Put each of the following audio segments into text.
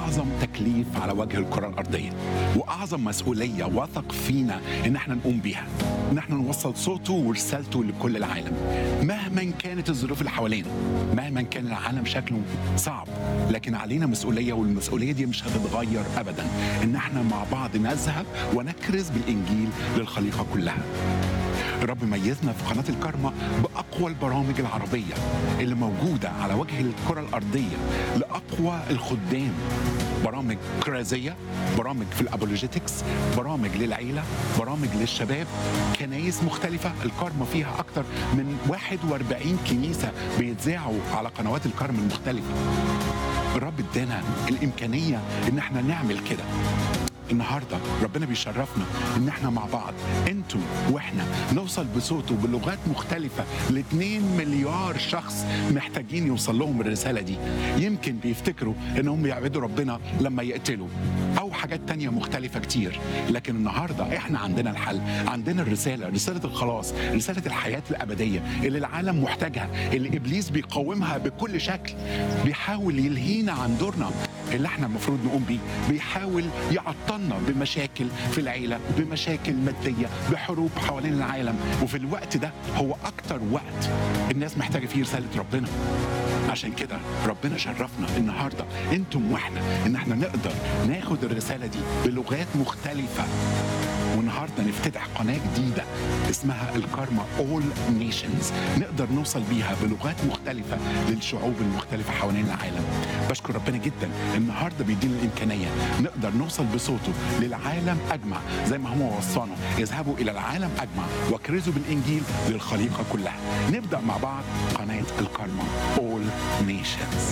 اعظم تكليف على وجه الكره الارضيه واعظم مسؤوليه وثق فينا ان احنا نقوم بيها ان احنا نوصل صوته ورسالته لكل العالم مهما كانت الظروف اللي حوالينا مهما كان العالم شكله صعب لكن علينا مسؤوليه والمسؤوليه دي مش هتتغير ابدا ان احنا مع بعض نذهب ونكرز بالانجيل للخليقه كلها الرب ميزنا في قناة الكرمة بأقوى البرامج العربية اللي موجودة على وجه الكرة الأرضية لأقوى الخدام برامج كرازية برامج في الأبولوجيتكس برامج للعيلة برامج للشباب كنايس مختلفة الكرمة فيها أكتر من 41 كنيسة بيتذاعوا على قنوات الكرم المختلفة الرب ادانا الإمكانية إن احنا نعمل كده النهارده ربنا بيشرفنا ان احنا مع بعض انتوا واحنا نوصل بصوته بلغات مختلفه ل 2 مليار شخص محتاجين يوصل لهم الرساله دي يمكن بيفتكروا انهم يعبدوا ربنا لما يقتلوا او حاجات تانية مختلفة كتير لكن النهاردة احنا عندنا الحل عندنا الرسالة رسالة الخلاص رسالة الحياة الأبدية اللي العالم محتاجها اللي إبليس بيقاومها بكل شكل بيحاول يلهينا عن دورنا اللي احنا المفروض نقوم بيه بيحاول يعطلنا بمشاكل في العيلة بمشاكل مادية بحروب حوالين العالم وفي الوقت ده هو أكتر وقت الناس محتاجة فيه رسالة ربنا عشان كده ربنا شرفنا النهارده انتم واحنا ان احنا نقدر ناخد الرساله دي بلغات مختلفه والنهارده نفتتح قناه جديده اسمها الكارما اول نيشنز نقدر نوصل بيها بلغات مختلفه للشعوب المختلفه حوالين العالم بشكر ربنا جدا النهارده بيدينا الامكانيه نقدر نوصل بصوته للعالم اجمع زي ما هو وصانا اذهبوا الى العالم اجمع واكرزوا بالانجيل للخليقه كلها نبدا مع بعض قناه الكارما اول نيشنز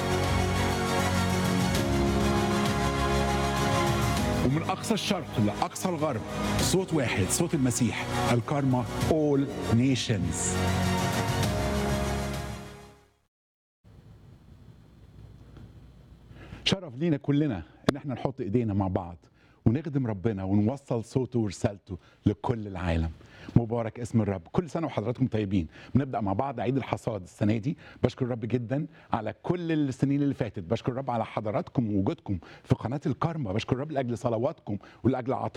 ومن اقصى الشرق لاقصى الغرب صوت واحد صوت المسيح الكارما اول نيشنز شرف لينا كلنا ان احنا نحط ايدينا مع بعض ونخدم ربنا ونوصل صوته ورسالته لكل العالم مبارك اسم الرب كل سنه وحضراتكم طيبين بنبدا مع بعض عيد الحصاد السنه دي بشكر الرب جدا على كل السنين اللي فاتت بشكر الرب على حضراتكم ووجودكم في قناه الكرمه بشكر الرب لاجل صلواتكم ولاجل عطاء